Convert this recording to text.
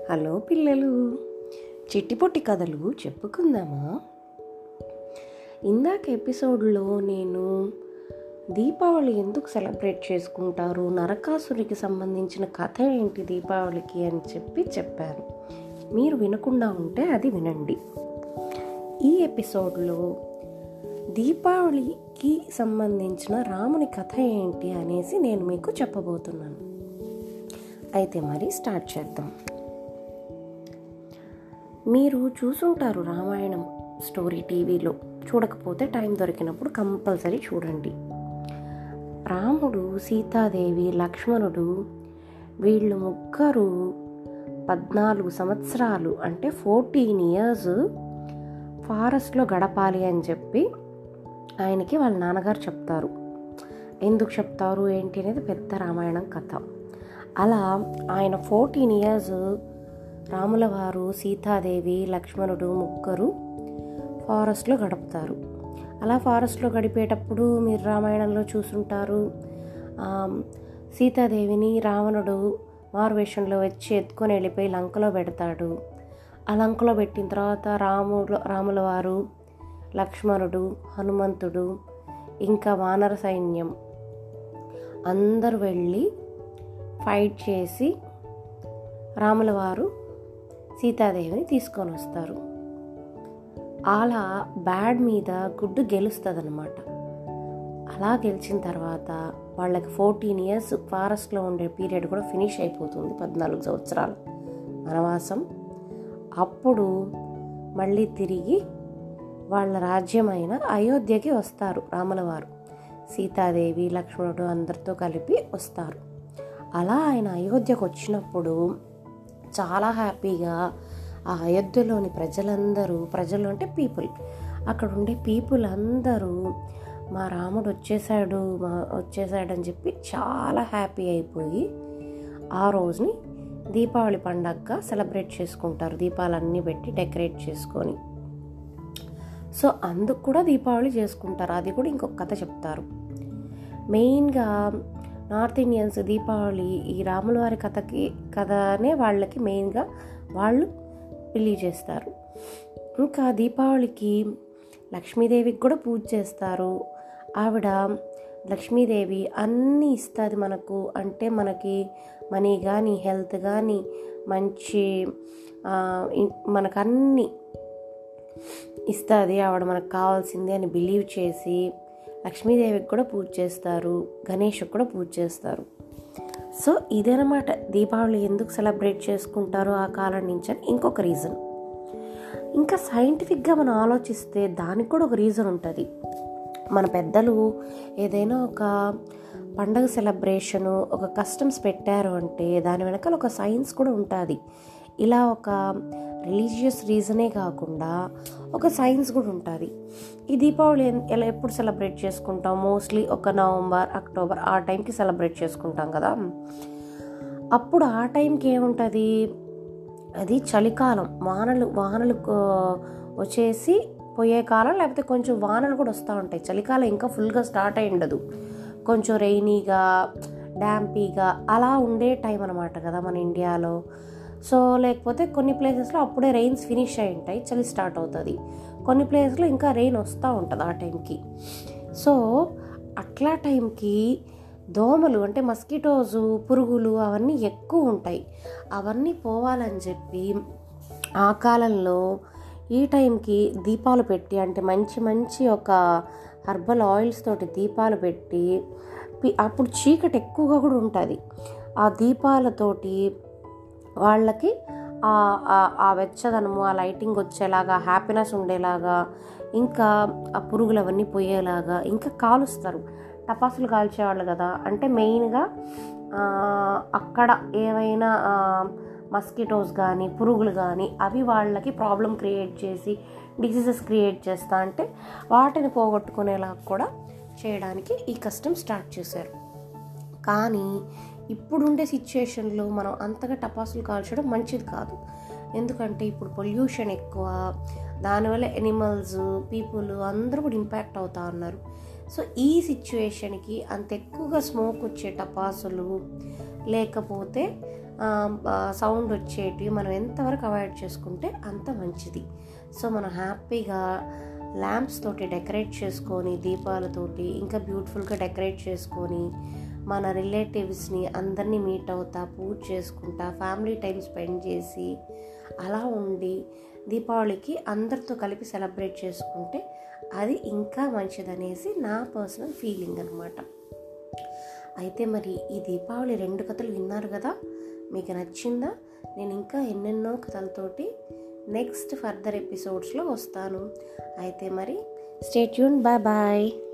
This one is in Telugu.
హలో పిల్లలు చిట్టిపొట్టి కథలు చెప్పుకుందామా ఇందాక ఎపిసోడ్లో నేను దీపావళి ఎందుకు సెలబ్రేట్ చేసుకుంటారు నరకాసురికి సంబంధించిన కథ ఏంటి దీపావళికి అని చెప్పి చెప్పాను మీరు వినకుండా ఉంటే అది వినండి ఈ ఎపిసోడ్లో దీపావళికి సంబంధించిన రాముని కథ ఏంటి అనేసి నేను మీకు చెప్పబోతున్నాను అయితే మరి స్టార్ట్ చేద్దాం మీరు చూసుంటారు రామాయణం స్టోరీ టీవీలో చూడకపోతే టైం దొరికినప్పుడు కంపల్సరీ చూడండి రాముడు సీతాదేవి లక్ష్మణుడు వీళ్ళు ముగ్గురు పద్నాలుగు సంవత్సరాలు అంటే ఫోర్టీన్ ఇయర్స్ ఫారెస్ట్లో గడపాలి అని చెప్పి ఆయనకి వాళ్ళ నాన్నగారు చెప్తారు ఎందుకు చెప్తారు ఏంటి అనేది పెద్ద రామాయణం కథ అలా ఆయన ఫోర్టీన్ ఇయర్స్ రాముల వారు సీతాదేవి లక్ష్మణుడు ముగ్గురు ఫారెస్ట్లో గడుపుతారు అలా ఫారెస్ట్లో గడిపేటప్పుడు మీరు రామాయణంలో చూసుంటారు సీతాదేవిని రావణుడు మారువేషంలో వచ్చి ఎత్తుకొని వెళ్ళిపోయి లంకలో పెడతాడు ఆ లంకలో పెట్టిన తర్వాత రాముడు రాముల వారు లక్ష్మణుడు హనుమంతుడు ఇంకా వానర సైన్యం అందరూ వెళ్ళి ఫైట్ చేసి రాముల వారు సీతాదేవిని తీసుకొని వస్తారు అలా బ్యాడ్ మీద గుడ్డు గెలుస్తుంది అనమాట అలా గెలిచిన తర్వాత వాళ్ళకి ఫోర్టీన్ ఇయర్స్ ఫారెస్ట్లో ఉండే పీరియడ్ కూడా ఫినిష్ అయిపోతుంది పద్నాలుగు సంవత్సరాలు వనవాసం అప్పుడు మళ్ళీ తిరిగి వాళ్ళ రాజ్యమైన అయోధ్యకి వస్తారు రాముల వారు సీతాదేవి లక్ష్మణుడు అందరితో కలిపి వస్తారు అలా ఆయన అయోధ్యకు వచ్చినప్పుడు చాలా హ్యాపీగా ఆ అయోధ్యలోని ప్రజలందరూ ప్రజలు అంటే పీపుల్ అక్కడ ఉండే పీపుల్ అందరూ మా రాముడు వచ్చేసాడు మా వచ్చేసాడని చెప్పి చాలా హ్యాపీ అయిపోయి ఆ రోజుని దీపావళి పండగగా సెలబ్రేట్ చేసుకుంటారు దీపాలన్నీ పెట్టి డెకరేట్ చేసుకొని సో అందుకు కూడా దీపావళి చేసుకుంటారు అది కూడా ఇంకొక కథ చెప్తారు మెయిన్గా నార్త్ ఇండియన్స్ దీపావళి ఈ రాముల వారి కథకి కథనే వాళ్ళకి మెయిన్గా వాళ్ళు బిలీవ్ చేస్తారు ఇంకా దీపావళికి లక్ష్మీదేవికి కూడా పూజ చేస్తారు ఆవిడ లక్ష్మీదేవి అన్నీ ఇస్తుంది మనకు అంటే మనకి మనీ కానీ హెల్త్ కానీ మంచి మనకు అన్నీ ఇస్తుంది ఆవిడ మనకు కావాల్సింది అని బిలీవ్ చేసి లక్ష్మీదేవికి కూడా పూజ చేస్తారు గణేష్కి కూడా పూజ చేస్తారు సో ఇదనమాట దీపావళి ఎందుకు సెలబ్రేట్ చేసుకుంటారో ఆ కాలం నుంచి అని ఇంకొక రీజన్ ఇంకా సైంటిఫిక్గా మనం ఆలోచిస్తే దానికి కూడా ఒక రీజన్ ఉంటుంది మన పెద్దలు ఏదైనా ఒక పండగ సెలబ్రేషను ఒక కస్టమ్స్ పెట్టారు అంటే దాని వెనకాల ఒక సైన్స్ కూడా ఉంటుంది ఇలా ఒక రిలీజియస్ రీజనే కాకుండా ఒక సైన్స్ కూడా ఉంటుంది ఈ దీపావళి ఎలా ఎప్పుడు సెలబ్రేట్ చేసుకుంటాం మోస్ట్లీ ఒక నవంబర్ అక్టోబర్ ఆ టైంకి సెలబ్రేట్ చేసుకుంటాం కదా అప్పుడు ఆ టైంకి ఏముంటుంది అది చలికాలం వానలు వానలు వచ్చేసి పోయే కాలం లేకపోతే కొంచెం వానలు కూడా వస్తూ ఉంటాయి చలికాలం ఇంకా ఫుల్గా స్టార్ట్ అయి ఉండదు కొంచెం రెయినీగా డ్యాంపీగా అలా ఉండే టైం అనమాట కదా మన ఇండియాలో సో లేకపోతే కొన్ని ప్లేసెస్లో అప్పుడే రెయిన్స్ ఫినిష్ అయి ఉంటాయి చలి స్టార్ట్ అవుతుంది కొన్ని ప్లేసెస్లో ఇంకా రెయిన్ వస్తూ ఉంటుంది ఆ టైంకి సో అట్లా టైంకి దోమలు అంటే మస్కిటోస్ పురుగులు అవన్నీ ఎక్కువ ఉంటాయి అవన్నీ పోవాలని చెప్పి ఆ కాలంలో ఈ టైంకి దీపాలు పెట్టి అంటే మంచి మంచి ఒక హర్బల్ ఆయిల్స్ తోటి దీపాలు పెట్టి అప్పుడు చీకటి ఎక్కువగా కూడా ఉంటుంది ఆ దీపాలతోటి వాళ్ళకి ఆ వెచ్చదనము ఆ లైటింగ్ వచ్చేలాగా హ్యాపీనెస్ ఉండేలాగా ఇంకా ఆ పురుగులు అవన్నీ పోయేలాగా ఇంకా కాలుస్తారు టపాసులు కాల్చేవాళ్ళు కదా అంటే మెయిన్గా అక్కడ ఏవైనా మస్కిటోస్ కానీ పురుగులు కానీ అవి వాళ్ళకి ప్రాబ్లం క్రియేట్ చేసి డిసీజెస్ క్రియేట్ చేస్తా అంటే వాటిని పోగొట్టుకునేలా కూడా చేయడానికి ఈ కష్టం స్టార్ట్ చేశారు కానీ ఇప్పుడుండే సిచ్యుయేషన్లో మనం అంతగా టపాసులు కాల్చడం మంచిది కాదు ఎందుకంటే ఇప్పుడు పొల్యూషన్ ఎక్కువ దానివల్ల ఎనిమల్స్ పీపుల్ అందరూ కూడా ఇంపాక్ట్ అవుతా ఉన్నారు సో ఈ సిచ్యువేషన్కి అంత ఎక్కువగా స్మోక్ వచ్చే టపాసులు లేకపోతే సౌండ్ వచ్చేటివి మనం ఎంతవరకు అవాయిడ్ చేసుకుంటే అంత మంచిది సో మనం హ్యాపీగా ల్యాంప్స్ తోటి డెకరేట్ చేసుకొని దీపాలతోటి ఇంకా బ్యూటిఫుల్గా డెకరేట్ చేసుకొని మన రిలేటివ్స్ని అందరినీ మీట్ అవుతా పూజ చేసుకుంటా ఫ్యామిలీ టైం స్పెండ్ చేసి అలా ఉండి దీపావళికి అందరితో కలిపి సెలబ్రేట్ చేసుకుంటే అది ఇంకా మంచిదనేసి నా పర్సనల్ ఫీలింగ్ అనమాట అయితే మరి ఈ దీపావళి రెండు కథలు విన్నారు కదా మీకు నచ్చిందా నేను ఇంకా ఎన్నెన్నో కథలతోటి నెక్స్ట్ ఫర్దర్ ఎపిసోడ్స్లో వస్తాను అయితే మరి స్టేట్యూన్ బాయ్ బాయ్